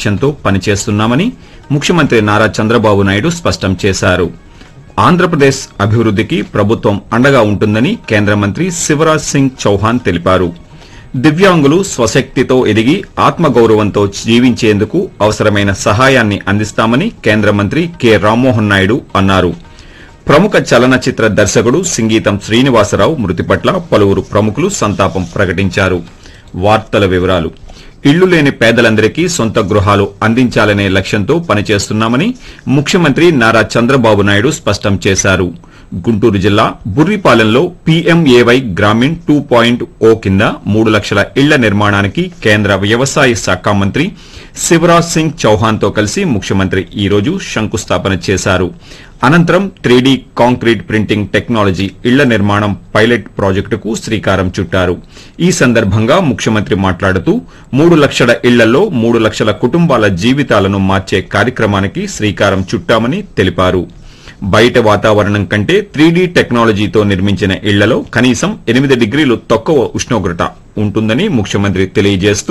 లక్ష్యంతో పనిచేస్తున్నామని ముఖ్యమంత్రి నారా చంద్రబాబు నాయుడు స్పష్టం చేశారు ఆంధ్రప్రదేశ్ అభివృద్ధికి ప్రభుత్వం అండగా ఉంటుందని కేంద్ర మంత్రి శివరాజ్ సింగ్ చౌహాన్ తెలిపారు దివ్యాంగులు స్వశక్తితో ఎదిగి ఆత్మగౌరవంతో జీవించేందుకు అవసరమైన సహాయాన్ని అందిస్తామని కేంద్ర మంత్రి కె రామ్మోహన్ నాయుడు అన్నారు ప్రముఖ చలనచిత్ర దర్శకుడు సింగీతం శ్రీనివాసరావు మృతి పట్ల పలువురు ప్రముఖులు సంతాపం ప్రకటించారు వార్తల వివరాలు ఇళ్లు లేని పేదలందరికీ సొంత గృహాలు అందించాలనే లక్ష్యంతో పనిచేస్తున్నామని ముఖ్యమంత్రి నారా చంద్రబాబు నాయుడు స్పష్టం చేశారు గుంటూరు జిల్లా బుర్రిపాలెంలో PMAY Gramin two point O కింద మూడు లక్షల ఇళ్ల నిర్మాణానికి కేంద్ర వ్యవసాయ శాఖ మంత్రి శివరాజ్ సింగ్ చౌహాన్ తో కలిసి ముఖ్యమంత్రి ఈ రోజు శంకుస్థాపన చేశారు అనంతరం త్రీడీ కాంక్రీట్ ప్రింటింగ్ టెక్నాలజీ ఇళ్ల నిర్మాణం పైలట్ ప్రాజెక్టుకు శ్రీకారం చుట్టారు ఈ సందర్భంగా ముఖ్యమంత్రి మాట్లాడుతూ మూడు లక్షల ఇళ్లలో మూడు లక్షల కుటుంబాల జీవితాలను మార్చే కార్యక్రమానికి శ్రీకారం చుట్టామని తెలిపారు బయట వాతావరణం కంటే త్రీడీ టెక్నాలజీతో నిర్మించిన ఇళ్లలో కనీసం ఎనిమిది డిగ్రీలు తక్కువ ఉష్ణోగ్రత ఉంటుందని ముఖ్యమంత్రి తెలియజేస్తూ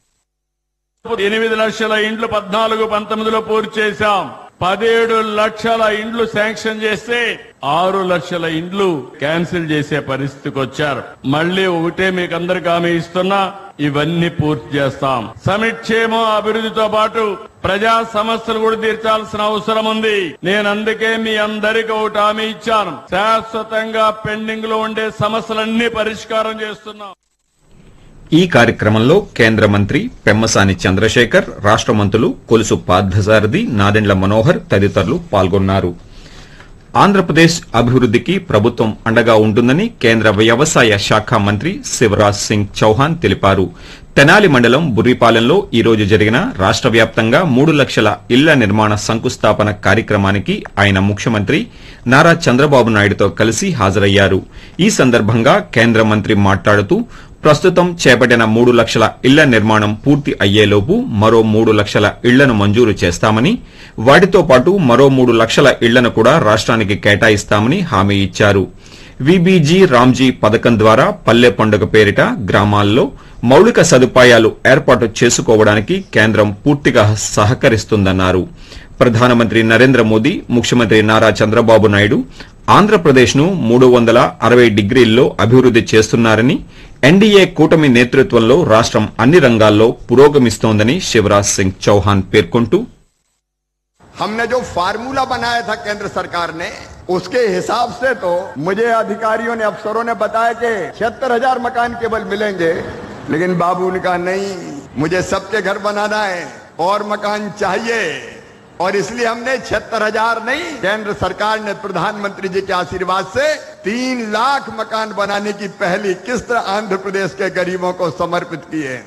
ఎనిమిది లక్షల ఇండ్లు పద్నాలుగు పంతొమ్మిదిలో పూర్తి చేశాం పదిహేడు లక్షల ఇండ్లు శాంక్షన్ చేస్తే ఆరు లక్షల ఇండ్లు క్యాన్సిల్ చేసే పరిస్థితికి వచ్చారు మళ్ళీ ఒకటే మీకు అందరికి హామీ ఇస్తున్నా ఇవన్నీ పూర్తి చేస్తాం సమిక్షేమం అభివృద్ధితో పాటు ప్రజా సమస్యలు కూడా తీర్చాల్సిన అవసరం ఉంది నేను అందుకే మీ అందరికి ఒకటి హామీ ఇచ్చాను శాశ్వతంగా పెండింగ్ లో ఉండే సమస్యలన్నీ పరిష్కారం చేస్తున్నాం ఈ కార్యక్రమంలో కేంద్ర మంత్రి పెమ్మసాని చంద్రశేఖర్ రాష్ట మంత్రులు కొలుసు పార్థసారథి నాదెండ్ల మనోహర్ తదితరులు పాల్గొన్నారు ఆంధ్రప్రదేశ్ అభివృద్ధికి ప్రభుత్వం అండగా ఉంటుందని కేంద్ర వ్యవసాయ శాఖ మంత్రి శివరాజ్ సింగ్ చౌహాన్ తెలిపారు తెనాలి మండలం బుర్రిపాలెంలో ఈ రోజు జరిగిన రాష్ట వ్యాప్తంగా మూడు లక్షల ఇళ్ల నిర్మాణ శంకుస్థాపన కార్యక్రమానికి ఆయన ముఖ్యమంత్రి నారా చంద్రబాబు నాయుడుతో కలిసి హాజరయ్యారు ఈ సందర్భంగా కేంద్ర మంత్రి మాట్లాడుతూ ప్రస్తుతం చేపట్టిన మూడు లక్షల ఇళ్ల నిర్మాణం పూర్తి అయ్యేలోపు మరో మూడు లక్షల ఇళ్లను మంజూరు చేస్తామని వాటితో పాటు మరో మూడు లక్షల ఇళ్లను కూడా రాష్ట్రానికి కేటాయిస్తామని హామీ ఇచ్చారు విబీజీ రామ్జీ పథకం ద్వారా పల్లె పండుగ పేరిట గ్రామాల్లో మౌలిక సదుపాయాలు ఏర్పాటు చేసుకోవడానికి కేంద్రం పూర్తిగా సహకరిస్తుందన్నారు ప్రధానమంత్రి నరేంద్ర మోదీ ముఖ్యమంత్రి నారా చంద్రబాబు నాయుడు ఆంధ్రప్రదేశ్ ను మూడు వందల అరవై డిగ్రీల్లో అభివృద్ది చేస్తున్నారని ఎన్డీఏ కూటమి నేతృత్వంలో రాష్ట్రం అన్ని రంగాల్లో పురోగమిస్తోందని శివరాజ్ సింగ్ చౌహాన్ పేర్కొంటూ हमने जो फार्मूला बनाया था केंद्र सरकार ने उसके हिसाब से तो मुझे अधिकारियों ने अफसरों ने बताया कि छिहत्तर हजार मकान केवल मिलेंगे लेकिन बाबू ने कहा नहीं मुझे सबके घर बनाना है और मकान चाहिए और इसलिए हमने छिहत्तर हजार नहीं केंद्र सरकार ने प्रधानमंत्री जी के आशीर्वाद से तीन लाख मकान बनाने की पहली किस्त आंध्र प्रदेश के गरीबों को समर्पित की है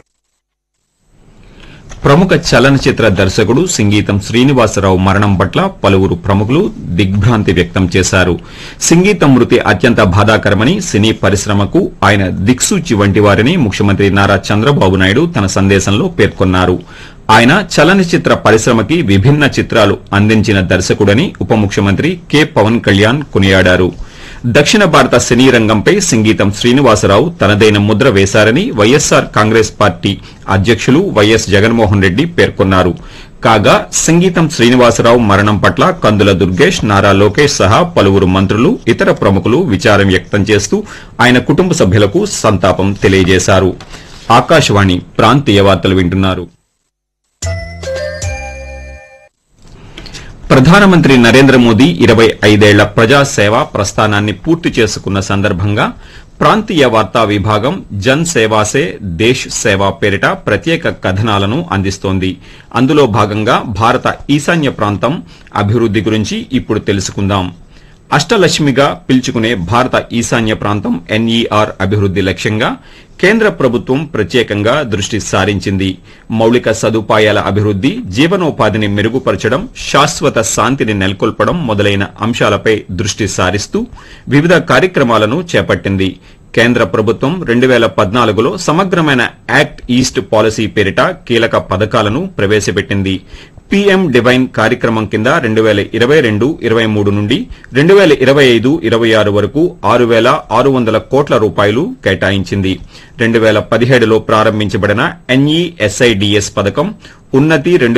ప్రముఖ చలనచిత్ర దర్శకుడు సింగీతం శ్రీనివాసరావు మరణం పట్ల పలువురు ప్రముఖులు దిగ్భ్రాంతి వ్యక్తం చేశారు సింగీతం మృతి అత్యంత బాధాకరమని సినీ పరిశ్రమకు ఆయన దిక్సూచి వంటి వారిని ముఖ్యమంత్రి నారా చంద్రబాబు నాయుడు తన సందేశంలో పేర్కొన్నారు ఆయన చలనచిత్ర పరిశ్రమకి విభిన్న చిత్రాలు అందించిన దర్శకుడని ఉప ముఖ్యమంత్రి కె పవన్ కళ్యాణ్ కొనియాడారు దక్షిణ భారత సినీ రంగంపై సంగీతం శ్రీనివాసరావు తనదైన ముద్ర వేశారని వైఎస్సార్ కాంగ్రెస్ పార్టీ అధ్యకులు వైఎస్ జగన్మోహన్ రెడ్డి పేర్కొన్నారు కాగా సంగీతం శ్రీనివాసరావు మరణం పట్ల కందుల దుర్గేష్ నారా లోకేష్ సహా పలువురు మంత్రులు ఇతర ప్రముఖులు విచారం వ్యక్తం చేస్తూ ఆయన కుటుంబ సభ్యులకు సంతాపం తెలియజేశారు ఆకాశవాణి ప్రాంతీయ వార్తలు వింటున్నారు ప్రధానమంత్రి నరేంద్ర మోదీ ఇరవై ఐదేళ్ల ప్రజాసేవ ప్రస్థానాన్ని పూర్తి చేసుకున్న సందర్భంగా ప్రాంతీయ వార్తా విభాగం జన్ సేవాసే దేశ్ సేవా పేరిట ప్రత్యేక కథనాలను అందిస్తోంది అందులో భాగంగా భారత ఈశాన్య ప్రాంతం అభివృద్ది గురించి ఇప్పుడు తెలుసుకుందాం అష్టలక్ష్మిగా పిలుచుకునే భారత ఈశాన్య ప్రాంతం ఎన్ఈఆర్ అభివృద్ది లక్ష్యంగా కేంద్ర ప్రభుత్వం ప్రత్యేకంగా దృష్టి సారించింది మౌలిక సదుపాయాల అభివృద్ది జీవనోపాధిని మెరుగుపరచడం శాశ్వత శాంతిని నెలకొల్పడం మొదలైన అంశాలపై దృష్టి సారిస్తూ వివిధ కార్యక్రమాలను చేపట్టింది కేంద్ర ప్రభుత్వం రెండు వేల పద్నాలుగులో సమగ్రమైన యాక్ట్ ఈస్ట్ పాలసీ పేరిట కీలక పథకాలను ప్రవేశపెట్టింది పీఎం డివైన్ కార్యక్రమం కింద రెండు వేల ఇరవై రెండు ఇరవై మూడు నుండి రెండు వేల ఇరవై ఐదు ఇరవై ఆరు వరకు ఆరు వేల ఆరు వందల కోట్ల రూపాయలు కేటాయించింది రెండు వేల పదిహేడులో ప్రారంభించబడిన ఎన్ఈఎస్ఐడిఎస్ పథకం ఉన్నతి రెండు